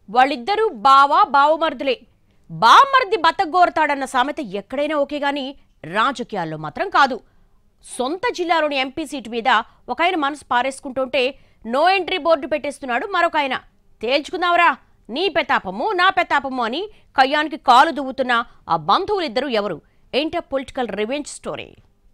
వాళ్ళిద్దరూ బావా బావమరుదులే బావమరిది బతగోరతాడన్న సామెత ఎక్కడైనా ఓకే గాని రాజకీయాల్లో మాత్రం కాదు సొంత జిల్లాలోని ఎంపీ సీటు మీద ఒక ఆయన మనసు పారేసుకుంటుంటే నో ఎంట్రీ బోర్డు పెట్టేస్తున్నాడు మరొక ఆయన తేల్చుకుందావరా నీ పెతాపము నా పెతాపము అని కయ్యానికి కాలు దువ్వుతున్న ఆ బంధువులిద్దరూ ఎవరు ఏంట political revenge story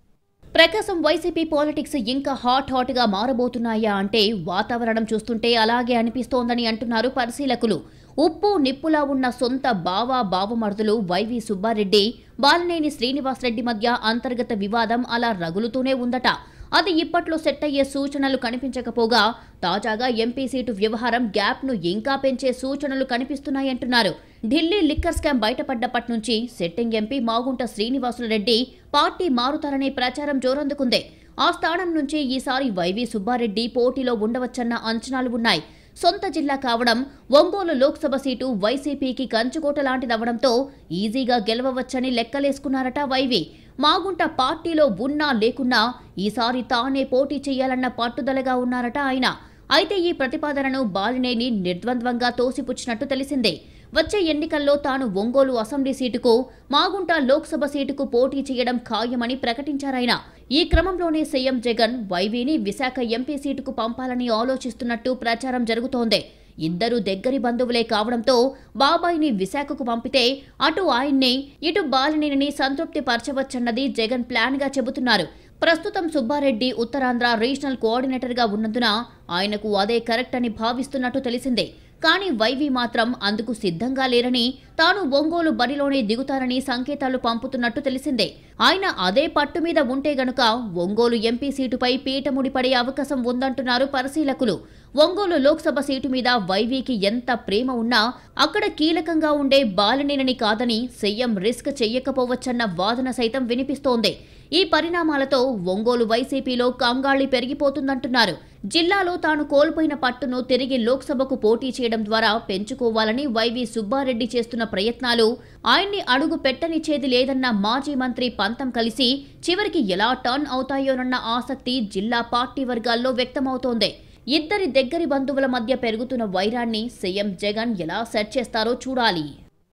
Prakasam YCP politics ఇంకా హాట్ హాట్ గా మారబోతున్నాయా అంటే వాతావరణం చూస్తుంటే అలాగే అనిపిస్తోందని అంటున్నారు పరిశీలకులు ఉప్పు నిప్పులా ఉన్న సొంత బావా బావమరుదులు వైవి సుబ్బారెడ్డి బాలినేని శ్రీనివాసరెడ్డి మధ్య అంతర్గత వివాదం అలా రగులుతూనే ఉందట అది ఇప్పట్లో సెట్ అయ్యే సూచనలు కనిపించకపోగా తాజాగా ఎంపీ సీటు వ్యవహారం గ్యాప్ ను ఇంకా పెంచే సూచనలు కనిపిస్తున్నాయంటున్నారు ఢిల్లీ లిక్కర్ స్కామ్ బయటపడ్డప్పటి నుంచి sitting MP Magunta Srinivasulu Reddy party మారుతారనే ప్రచారం జోరందుకుంది ఆ స్థానం నుంచి ఈసారి వైవి సుబ్బారెడ్డి పోటీలో ఉండవచ్చన్న అంచనాలు ఉన్నాయి సొంత జిల్లా కావడం ఒంగోలు లోక్సభ సీటు వైసీపీకి కంచుకోట లాంటిదవడంతో ఈజీగా గెలవవచ్చని లెక్కలేసుకున్నారట వైవి మాగుంట పార్టీలో ఉన్నా లేకున్నా ఈసారి తానే పోటీ చేయాలన్న పట్టుదలగా ఉన్నారట ఆయన అయితే ఈ ప్రతిపాదనను బాలినేని నిర్ద్వంద్వంగా తోసిపుచ్చినట్టు తెలిసిందే వచ్చే ఎన్నికల్లో తాను ఒంగోలు అసెంబ్లీ సీటుకు మాగుంట లోక్సభ సీటుకు పోటీ చేయడం ఖాయమని ప్రకటించారాయన ఈ క్రమంలోనే సీఎం జగన్ వైవీని విశాఖ ఎంపీ సీటుకు పంపాలని ఆలోచిస్తున్నట్టు ప్రచారం జరుగుతోంది ఇద్దరు దగ్గరి బంధువులే కావడంతో బాబాయిని విశాఖకు పంపితే అటు ఆయన్ని ఇటు బాలినేనిని సంతృప్తి పరచవచ్చన్నది జగన్ ప్లాన్ గా చెబుతున్నారు ప్రస్తుతం సుబ్బారెడ్డి ఉత్తరాంధ్ర రీజనల్ కోఆర్డినేటర్గా ఉన్నందున ఆయనకు అదే కరెక్ట్ అని భావిస్తున్నట్టు తెలిసిందే కానీ వైవి మాత్రం అందుకు సిద్ధంగా లేరని తాను ఒంగోలు బరిలోనే దిగుతారని సంకేతాలు పంపుతున్నట్టు తెలిసిందే ఆయన అదే పట్టు మీద ఉంటే గనుక ఒంగోలు ఎంపీ సీటుపై పీటముడి పడే అవకాశం ఉందంటున్నారు పరిశీలకులు ఒంగోలు లోక్సభ సీటు మీద వైవీకి ఎంత ప్రేమ ఉన్నా అక్కడ కీలకంగా ఉండే బాలినేనని కాదని సీఎం రిస్క్ చెయ్యకపోవచ్చన్న వాదన సైతం వినిపిస్తోంది ఈ పరిణామాలతో ఒంగోలు వైసీపీలో కంగాళి పెరిగిపోతుందంటున్నారు జిల్లాలో తాను కోల్పోయిన పట్టును తిరిగి లోక్సభకు పోటీ చేయడం ద్వారా పెంచుకోవాలని వైవి సుబ్బారెడ్డి చేస్తున్న ప్రయత్నాలు ఆయన్ని అడుగు పెట్టనిచ్చేది లేదన్న మాజీ మంత్రి పంతం కలిసి చివరికి ఎలా టర్న్ అవుతాయోనన్న ఆసక్తి జిల్లా పార్టీ వర్గాల్లో వ్యక్తమవుతోంది ఇద్దరి దగ్గరి బంధువుల మధ్య పెరుగుతున్న వైరాన్ని సీఎం జగన్ ఎలా సెట్ చేస్తారో చూడాలి